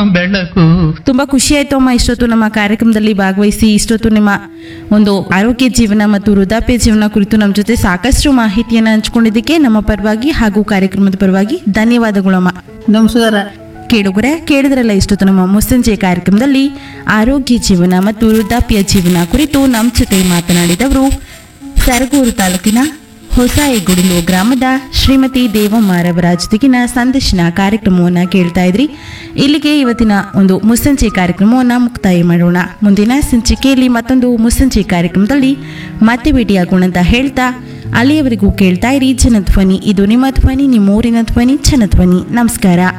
ಬೆಳಕು ತುಂಬಾ ಖುಷಿ ಆಯ್ತು ಅಮ್ಮ ಇಷ್ಟೊತ್ತು ನಮ್ಮ ಕಾರ್ಯಕ್ರಮದಲ್ಲಿ ಭಾಗವಹಿಸಿ ಇಷ್ಟೊತ್ತು ನಿಮ್ಮ ಒಂದು ಆರೋಗ್ಯ ಜೀವನ ಮತ್ತು ವೃದ್ಧಾಪ್ಯ ಜೀವನ ಕುರಿತು ನಮ್ಮ ಜೊತೆ ಸಾಕಷ್ಟು ಮಾಹಿತಿಯನ್ನು ಹಂಚ್ಕೊಂಡಿದ್ದಕ್ಕೆ ನಮ್ಮ ಪರವಾಗಿ ಹಾಗೂ ಕಾರ್ಯಕ್ರಮದ ಪರವಾಗಿ ಧನ್ಯವಾದಗಳಮ್ಮ ನಮಸ್ಕಾರ ಕೇಳುಗರೆ ಕೇಳಿದ್ರಲ್ಲ ಇಷ್ಟೊತ್ತು ನಮ್ಮ ಮುಸ್ಸಂಜೆ ಕಾರ್ಯಕ್ರಮದಲ್ಲಿ ಆರೋಗ್ಯ ಜೀವನ ಮತ್ತು ವೃದ್ಧಾಪ್ಯ ಜೀವನ ಕುರಿತು ನಮ್ಮ ಜೊತೆ ಮಾತನಾಡಿದವರು ಸರಗೂರು ತಾಲೂಕಿನ ಹೊಸ ಹೆಗ್ಗುಡಿಲು ಗ್ರಾಮದ ಶ್ರೀಮತಿ ದೇವಮ್ಮಾರವರ ಜೊತೆಗಿನ ಸಂದರ್ಶನ ಕಾರ್ಯಕ್ರಮವನ್ನು ಕೇಳ್ತಾ ಇದ್ರಿ ಇಲ್ಲಿಗೆ ಇವತ್ತಿನ ಒಂದು ಮುಸ್ಸಂಜೆ ಕಾರ್ಯಕ್ರಮವನ್ನು ಮುಕ್ತಾಯ ಮಾಡೋಣ ಮುಂದಿನ ಸಂಚಿಕೆಯಲ್ಲಿ ಮತ್ತೊಂದು ಮುಸ್ಸಂಜೆ ಕಾರ್ಯಕ್ರಮದಲ್ಲಿ ಮತ್ತೆ ಭೇಟಿಯಾಗೋಣ ಅಂತ ಹೇಳ್ತಾ ಅಲ್ಲಿಯವರೆಗೂ ಕೇಳ್ತಾ ಇರಿ ಜನಧ್ವನಿ ಇದು ನಿಮ್ಮ ಧ್ವನಿ ನಿಮ್ಮ ಊರಿನ ಧ್ವನಿ ಜನಧ್ವನಿ ನಮಸ್ಕಾರ